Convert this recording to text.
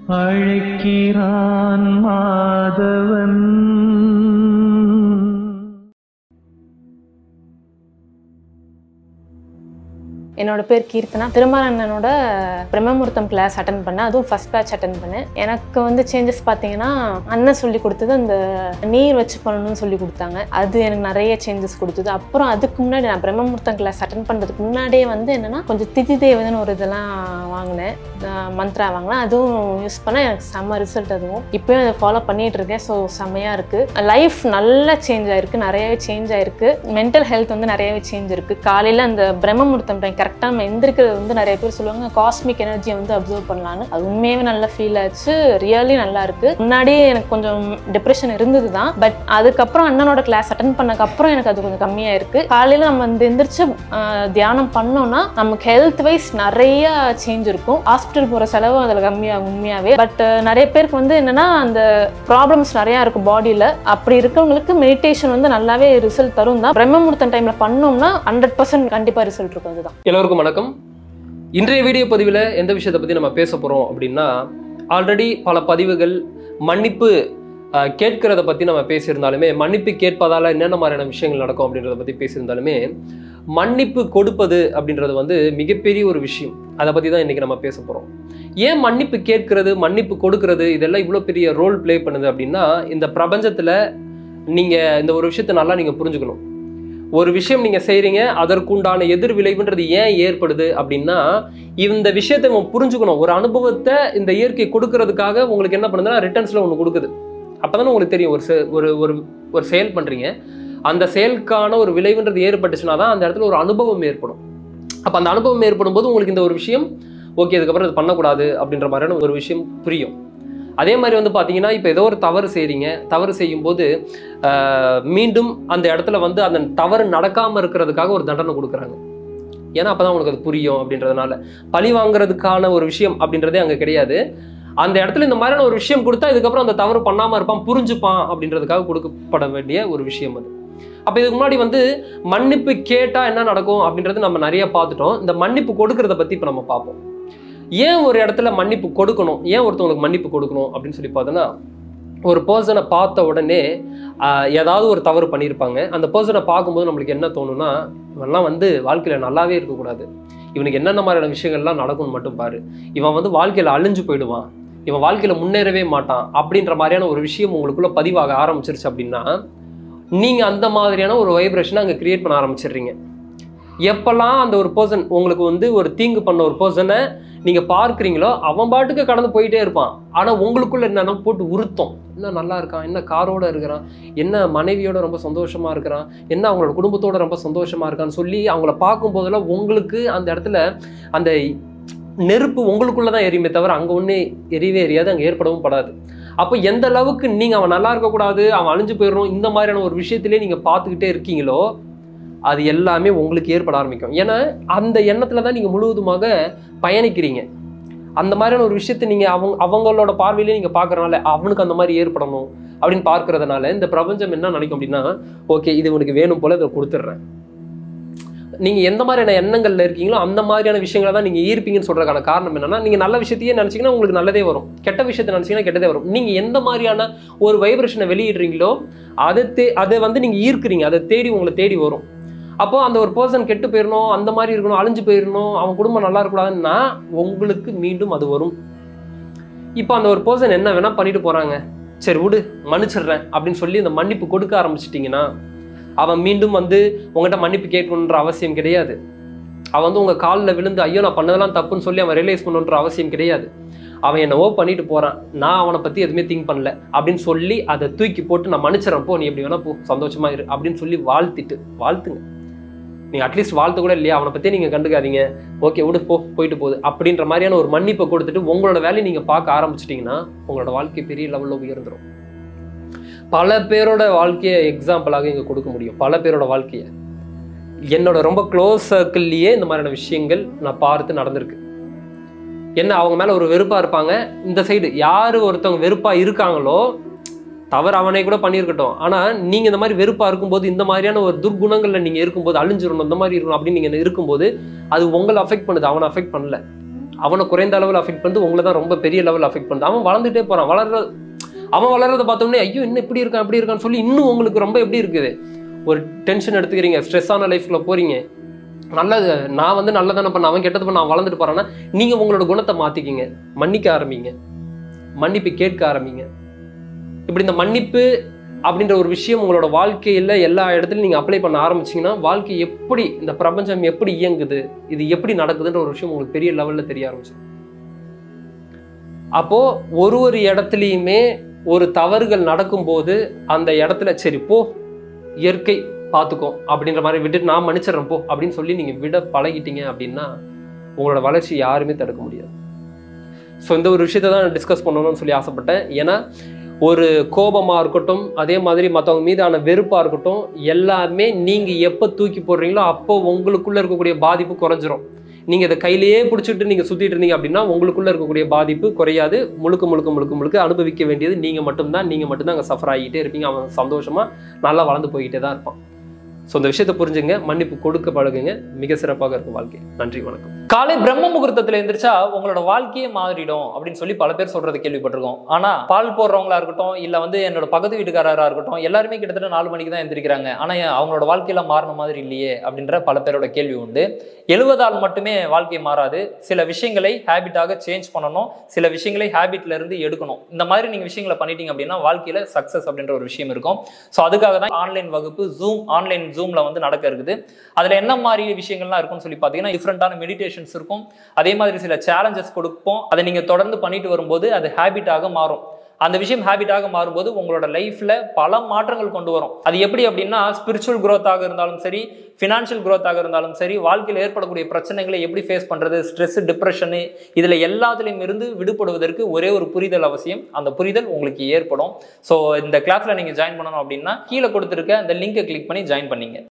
அழைக்கிறான் மாதவன் என்னோட பேர் கீர்த்தனா திருமாலண்ணனோட பிரம்மமுகூர்த்தம் கிளாஸ் அட்டன் பண்ணேன் அதுவும் ஃபர்ஸ்ட் பேட்ச் அட்டன் பண்ணேன் எனக்கு வந்து சேஞ்சஸ் பார்த்தீங்கன்னா அண்ணன் சொல்லி கொடுத்தது அந்த நீர் வச்சு பண்ணணும்னு சொல்லி கொடுத்தாங்க அது எனக்கு நிறைய சேஞ்சஸ் கொடுத்தது அப்புறம் அதுக்கு முன்னாடி நான் பிரம்மமுகூர்த்தம் கிளாஸ் அட்டன் பண்ணுறதுக்கு முன்னாடியே வந்து என்னென்னா கொஞ்சம் திதி தேவதைன்னு ஒரு இதெல்லாம் வாங்கினேன் மந்த்ரா வாங்கினேன் அதுவும் யூஸ் பண்ணால் எனக்கு செம்ம ரிசல்ட் அதுவும் இப்போயும் அதை ஃபாலோ பண்ணிட்டு இருக்கேன் ஸோ செம்மையாக இருக்குது லைஃப் நல்லா சேஞ்ச் ஆயிருக்கு நிறையவே சேஞ்ச் ஆயிருக்கு மென்டல் ஹெல்த் வந்து நிறையவே சேஞ்ச் இருக்குது காலையில் அந்த பிரம்மமுகூர்த்தம் டைம் கரெக்டாக நம்ம எந்திரிக்கிறது வந்து நிறைய பேர் சொல்லுவாங்க காஸ்மிக் எனர்ஜியை வந்து அப்சர்வ் பண்ணலான்னு அது உண்மையாகவே நல்லா ஃபீல் ஆச்சு ரியலி நல்லா இருக்கு முன்னாடி எனக்கு கொஞ்சம் டிப்ரெஷன் இருந்தது தான் பட் அதுக்கப்புறம் அண்ணனோட கிளாஸ் அட்டன் பண்ணக்கப்புறம் எனக்கு அது கொஞ்சம் கம்மியாக இருக்கு காலையில் நம்ம வந்து எந்திரிச்சு ஆஹ், தியானம் பண்ணோம்னா நமக்கு ஹெல்த் வைஸ் நிறைய சேஞ்ச் இருக்கும் ஹாஸ்பிட்டல் போகிற செலவு அதில் கம்மியாகும் உண்மையாகவே பட் நிறைய பேருக்கு வந்து என்னன்னா அந்த ப்ராப்ளம்ஸ் நிறையா இருக்கும் பாடியில் அப்படி இருக்கவங்களுக்கு மெடிடேஷன் வந்து நல்லாவே ரிசல்ட் தரும் தான் பிரம்மமுகூர்த்தம் டைமில் பண்ணோம்னா ஹண்ட்ரட் பர்சன்ட் கண்டிப்பாக ரிசல்ட் இருக்கும் அதுதான் எல்லோருக்கும் வணக்கம் இன்றைய வீடியோ பதிவில் எந்த விஷயத்தை பற்றி நம்ம பேச போகிறோம் அப்படின்னா ஆல்ரெடி பல பதிவுகள் மன்னிப்பு அஹ், கேட்கிறத பற்றி நம்ம பேசியிருந்தாலுமே மன்னிப்பு கேட்பதால் என்னென்ன மாதிரியான விஷயங்கள் நடக்கும் அப்படின்றத பற்றி பேசியிருந்தாலுமே மன்னிப்பு கொடுப்பது அப்படின்றது வந்து மிகப்பெரிய ஒரு விஷயம் அதை பற்றி தான் இன்றைக்கி நம்ம பேச போகிறோம் ஏன் மன்னிப்பு கேட்கிறது மன்னிப்பு கொடுக்கறது இதெல்லாம் இவ்வளோ பெரிய ரோல் ப்ளே பண்ணுது அப்படின்னா இந்த பிரபஞ்சத்தில் நீங்கள் இந்த ஒரு விஷயத்தை நல்லா நீங்கள் புரிஞ்சுக்கணும் ஒரு விஷயம் நீங்க செய்றீங்க அதற்குண்டான எதிர் விளைவுன்றது ஏன் ஏற்படுது அப்படின்னா இந்த விஷயத்தை நம்ம புரிஞ்சுக்கணும் ஒரு அனுபவத்தை இந்த இயற்கை கொடுக்கறதுக்காக உங்களுக்கு என்ன பண்ணுதுன்னா ரிட்டர்ன்ஸ்ல ஒன்று கொடுக்குது அப்பதானே உங்களுக்கு தெரியும் ஒரு செ- ஒரு ஒரு ஒரு செயல் பண்றீங்க அந்த செயலுக்கான ஒரு விளைவுன்றது ஏற்பட்டுச்சுன்னா தான் அந்த இடத்துல ஒரு அனுபவம் ஏற்படும் அப்போ அந்த அனுபவம் ஏற்படும் போது உங்களுக்கு இந்த ஒரு விஷயம் ஓகே இதுக்கப்புறம் இது பண்ணக்கூடாது அப்படின்ற மாதிரியான ஒரு விஷயம் புரியும் அதே மாதிரி வந்து பார்த்தீங்கன்னா இப்போ ஏதோ ஒரு தவறு செய்றீங்க தவறு செய்யும்போது ஆஹ், மீண்டும் அந்த இடத்துல வந்து அந்த தவறு நடக்காமல் இருக்கிறதுக்காக ஒரு தண்டனை கொடுக்குறாங்க ஏன்னா அப்பதான் உங்களுக்கு அது புரியும் அப்படின்றதுனால பழி வாங்குறதுக்கான ஒரு விஷயம் அப்படின்றதே அங்கே கிடையாது அந்த இடத்துல இந்த மாதிரியான ஒரு விஷயம் கொடுத்தா இதுக்கப்புறம் அந்த தவறு பண்ணாமல் இருப்பான் புரிஞ்சுப்பான் அப்படின்றதுக்காக கொடுக்கப்பட வேண்டிய ஒரு விஷயம் அது அப்போ இதுக்கு முன்னாடி வந்து மன்னிப்பு கேட்டால் என்ன நடக்கும் அப்படின்றது நம்ம நிறைய பார்த்துட்டோம் இந்த மன்னிப்பு கொடுக்கறத பற்றி இப்போ நம்ம பார்ப்போம் ஏன் ஒரு இடத்துல மன்னிப்பு கொடுக்கணும் ஏன் ஒருத்தவங்களுக்கு மன்னிப்பு கொடுக்கணும் அப்படின்னு சொல்லி பார்த்தோன்னா ஒரு பர்சனை பார்த்த உடனே ஆஹ், ஏதாவது ஒரு தவறு பண்ணியிருப்பாங்க அந்த பர்சனை பார்க்கும்போது நம்மளுக்கு என்ன தோணும்னா இவன்லாம் வந்து வாழ்க்கையில் நல்லாவே இருக்கக்கூடாது இவனுக்கு என்னென்ன மாதிரியான விஷயங்கள்லாம் நடக்கும்னு மட்டும் பாரு இவன் வந்து வாழ்க்கையில் அழிஞ்சு போயிடுவான் இவன் வாழ்க்கையில் முன்னேறவே மாட்டான் அப்படின்ற மாதிரியான ஒரு விஷயம் உங்களுக்குள்ள பதிவாக ஆரம்பிச்சிருச்சு அப்படின்னா நீங்கள் அந்த மாதிரியான ஒரு வைப்ரேஷனை அங்கே கிரியேட் பண்ண ஆரம்பிச்சிடுறீங்க எப்பெல்லாம் அந்த ஒரு பர்சன் உங்களுக்கு வந்து ஒரு தீங்கு பண்ண ஒரு பர்சனை நீங்கள் பார்க்குறீங்களோ அவன் பாட்டுக்கு கடந்து போயிட்டே இருப்பான் ஆனால் உங்களுக்குள்ள என்னன்னா போட்டு உருத்தம் என்ன நல்லா இருக்கான் என்ன காரோட இருக்கிறான் என்ன மனைவியோட ரொம்ப சந்தோஷமா இருக்கிறான் என்ன அவங்களோட குடும்பத்தோட ரொம்ப சந்தோஷமா இருக்கான்னு சொல்லி அவங்கள பார்க்கும் போதெல்லாம் உங்களுக்கு அந்த இடத்துல அந்த நெருப்பு உங்களுக்குள்ள தான் எரியுமே தவிர அங்கே ஒன்றே எரியவே எரியாது அங்கே ஏற்படவும் படாது அப்போ எந்த அளவுக்கு நீங்கள் அவன் நல்லா இருக்கக்கூடாது அவன் அழிஞ்சு போயிடணும் இந்த மாதிரியான ஒரு விஷயத்திலே நீங்கள் பார்த்துக்கிட்டே இருக்கீங்களோ அது எல்லாமே உங்களுக்கு ஏற்பட ஆரம்பிக்கும் ஏன்னா அந்த எண்ணத்துல தான் நீங்கள் முழுவதுமாக பயணிக்கிறீங்க அந்த மாதிரியான ஒரு விஷயத்தை நீங்கள் அவங்க அவங்களோட பார்வையிலே நீங்கள் பார்க்கறனால அவனுக்கு அந்த மாதிரி ஏற்படணும் அப்படின்னு பார்க்கறதுனால இந்த பிரபஞ்சம் என்ன நினைக்கும் அப்படின்னா ஓகே இது உனக்கு வேணும் போல இதை கொடுத்துட்றேன் நீங்கள் எந்த மாதிரியான எண்ணங்கள்ல இருக்கீங்களோ அந்த மாதிரியான விஷயங்களை தான் நீங்கள் ஈர்ப்பீங்கன்னு சொல்றதுக்கான காரணம் என்னன்னா நீங்கள் நல்ல விஷயத்தையே நினச்சிங்கன்னா உங்களுக்கு நல்லதே வரும் கெட்ட விஷயத்தை நினச்சிங்கன்னா கெட்டதே வரும் நீங்கள் எந்த மாதிரியான ஒரு வைப்ரேஷனை வெளியிடுறீங்களோ அதை தே அதை வந்து நீங்கள் ஈர்க்கிறீங்க அதை தேடி உங்களை தேடி வரும் அப்போ அந்த ஒரு பர்சன் கெட்டு போயிடணும் அந்த மாதிரி இருக்கணும் அழிஞ்சு போயிடணும் அவன் குடும்பம் நல்லா இருக்கக்கூடாதுன்னா உங்களுக்கு மீண்டும் அது வரும் இப்போ அந்த ஒரு பர்சன் என்ன வேணா பண்ணிட்டு போறாங்க சரி விடு மன்னிச்சிடுறேன் அப்படின்னு சொல்லி இந்த மன்னிப்பு கொடுக்க ஆரம்பிச்சிட்டிங்கன்னா அவன் மீண்டும் வந்து உங்ககிட்ட மன்னிப்பு கேட்கணுன்ற அவசியம் கிடையாது அவன் வந்து உங்க காலில் விழுந்து ஐயோ நான் பண்ணதெல்லாம் தப்புன்னு சொல்லி அவன் ரியலைஸ் பண்ணணுன்ற அவசியம் கிடையாது அவன் என்னவோ பண்ணிட்டு போறான் நான் அவனை பத்தி எதுவுமே திங்க் பண்ணல அப்படின்னு சொல்லி அதை தூக்கி போட்டு நான் மன்னிச்சிடறேன் போ நீ எப்படி வேணா போ சந்தோஷமா இரு அப்படின்னு சொல்லி வாழ்த்திட்டு வாழ்த்துங்க நீங்க அட்லீஸ்ட் வாழ்த்து கூட இல்லையா அவனை பத்தி நீங்க கண்டுக்காதீங்க ஓகே விடு போ போயிட்டு போகுது அப்படின்ற மாதிரியான ஒரு மன்னிப்பை கொடுத்துட்டு உங்களோட வேலையை நீங்க பார்க்க ஆரம்பிச்சிட்டீங்கன்னா உங்களோட வாழ்க்கை பெரிய லெவல்ல உயர்ந்துரும் பல பேரோட வாழ்க்கையை எக்ஸாம்பிளாக இங்க கொடுக்க முடியும் பல பேரோட வாழ்க்கையை என்னோட ரொம்ப க்ளோஸ் சர்க்கிள்லயே இந்த மாதிரியான விஷயங்கள் நான் பார்த்து நடந்திருக்கு என்ன அவங்க மேல ஒரு வெறுப்பா இருப்பாங்க இந்த சைடு யாரு ஒருத்தவங்க வெறுப்பா இருக்காங்களோ தவறு அவனே கூட பண்ணியிருக்கட்டும் ஆனா நீங்க இந்த மாதிரி வெறுப்பா இருக்கும்போது இந்த மாதிரியான ஒரு துர்குணங்கள்ல நீங்க இருக்கும்போது அழிஞ்சிடணும் இந்த மாதிரி இருக்கணும் அப்படின்னு நீங்க இருக்கும்போது அது உங்களை அஃபெக்ட் பண்ணுது அவனை அஃபெக்ட் பண்ணல அவனை குறைந்த அளவில் அஃபெக்ட் பண்ணுது உங்களை தான் ரொம்ப பெரிய லெவல் அஃபெக்ட் பண்ணுது அவன் வளர்ந்துட்டே போறான் வளர்ற அவன் வளர்றதை பார்த்தோன்னே ஐயோ இன்னும் இப்படி இருக்கான் அப்படி இருக்கான்னு சொல்லி இன்னும் உங்களுக்கு ரொம்ப எப்படி இருக்குது ஒரு டென்ஷன் எடுத்துக்கிறீங்க ஸ்ட்ரெஸ்ஸான லைஃப்ல போறீங்க நல்லது நான் வந்து நல்லதானே பண்ண அவன் கெட்டது பண்ண அவன் வளர்ந்துட்டு போறான்னா நீங்க உங்களோட குணத்தை மாத்திக்கிங்க மன்னிக்க ஆரம்பிங்க மன்னிப்பு கேட்க ஆரம்பிங்க இப்படி இந்த மன்னிப்பு அப்படின்ற ஒரு விஷயம் உங்களோட வாழ்க்கையில எல்லா இடத்துலையும் நீங்க அப்ளை பண்ண ஆரம்பிச்சீங்கன்னா வாழ்க்கை எப்படி இந்த பிரபஞ்சம் எப்படி இயங்குது இது எப்படி நடக்குதுன்ற ஒரு விஷயம் உங்களுக்கு பெரிய லெவல்ல தெரிய ஆரம்பிச்சிடும் அப்போ ஒரு ஒரு இடத்துலையுமே ஒரு தவறுகள் நடக்கும்போது அந்த இடத்துல சரி போ இயற்கை பார்த்துக்கோ அப்படின்ற மாதிரி விட்டுட்டு நான் மன்னிச்சிடுறேன் போ அப்படின்னு சொல்லி நீங்க விட பழகிட்டீங்க அப்படின்னா உங்களோட வளர்ச்சி யாருமே தடுக்க முடியாது ஸோ இந்த ஒரு விஷயத்தை தான் டிஸ்கஸ் பண்ணணும்னு சொல்லி ஆசைப்பட்டேன் ஏன்னா ஒரு கோபமாக இருக்கட்டும் அதே மாதிரி மற்றவங்க மீதான வெறுப்பாக இருக்கட்டும் எல்லாமே நீங்கள் எப்போ தூக்கி போடுறீங்களோ அப்போ உங்களுக்குள்ளே இருக்கக்கூடிய பாதிப்பு குறைஞ்சிரும் நீங்கள் இதை கையிலேயே பிடிச்சிட்டு நீங்கள் சுற்றிட்டு இருந்தீங்க அப்படின்னா உங்களுக்குள்ளே இருக்கக்கூடிய பாதிப்பு குறையாது முழுக்க முழுக்க முழுக்க முழுக்க அனுபவிக்க வேண்டியது நீங்கள் மட்டும்தான் நீங்கள் மட்டும்தான் அங்கே சஃபர் ஆகிட்டே இருப்பீங்க அவன் சந்தோஷமாக நல்லா வளர்ந்து போய்கிட்டே தான் இருப்பான் ஸோ இந்த விஷயத்தை புரிஞ்சுங்க மன்னிப்பு கொடுக்க பழகுங்க மிக சிறப்பாக இருக்கும் வாழ்க்கை நன்றி வணக்கம் காலை பிரம்ம முகூர்த்தத்துல எந்திரிச்சா உங்களோட வாழ்க்கையே மாறிடும் அப்படின்னு சொல்லி பல பேர் சொல்றது கேள்விப்பட்டிருக்கோம் ஆனா பால் போடுறவங்களா இருக்கட்டும் இல்ல வந்து என்னோட பக்கத்து வீட்டுக்காரரா இருக்கட்டும் எல்லாருமே கிட்டத்தட்ட நாலு மணிக்கு தான் எந்திரிக்கிறாங்க ஆனா ஏன் அவங்களோட வாழ்க்கையில மாறின மாதிரி இல்லையே அப்படின்ற பல பேரோட கேள்வி உண்டு எழுவதால் மட்டுமே வாழ்க்கை மாறாது சில விஷயங்களை ஹேபிட்டாக சேஞ்ச் பண்ணணும் சில விஷயங்களை ஹேபிட்ல இருந்து எடுக்கணும் இந்த மாதிரி நீங்க விஷயங்களை பண்ணிட்டீங்க அப்படின்னா வாழ்க்கையில சக்சஸ் அப்படின்ற ஒரு விஷயம் இருக்கும் ஸோ அதுக்காக தான் ஆன்லைன் வகுப்பு ஜூம் ஆன்லைன் ஜூம்ல வந்து நடக்க இருக்குது அதுல என்ன மாதிரி விஷயங்கள்லாம் இருக்கும்னு சொல்லி பார்த்தீங்கன்னா டிஃப்ரெண்டான மெடிடேஷன்ஸ் இருக்கும் அதே மாதிரி சில சேலஞ்சஸ் கொடுப்போம் அதை நீங்க தொடர்ந்து பண்ணிட்டு வரும்போது அது ஹேபிட்டாக மாறும் அந்த விஷயம் ஹேபிட்டாக மாறும்போது உங்களோட லைஃப்ல பல மாற்றங்கள் கொண்டு வரும் அது எப்படி அப்படின்னா ஸ்பிரிச்சுவல் growth-ஆக இருந்தாலும் சரி ஃபினான்ஷியல் growth-ஆக இருந்தாலும் சரி வாழ்க்கையில் ஏற்படக்கூடிய பிரச்சனைகளை எப்படி ஃபேஸ் பண்றது ஸ்ட்ரெஸ் டிப்ரெஷனு இதுல எல்லாத்துலேயும் இருந்து விடுபடுவதற்கு ஒரே ஒரு புரிதல் அவசியம் அந்த புரிதல் உங்களுக்கு ஏற்படும் ஸோ இந்த கிளாஸ்ல நீங்க ஜாயின் பண்ணணும் அப்படின்னா கீழே கொடுத்துருக்க அந்த லிங்கை கிளிக் பண்ணி ஜாயின் பண்ணீங்க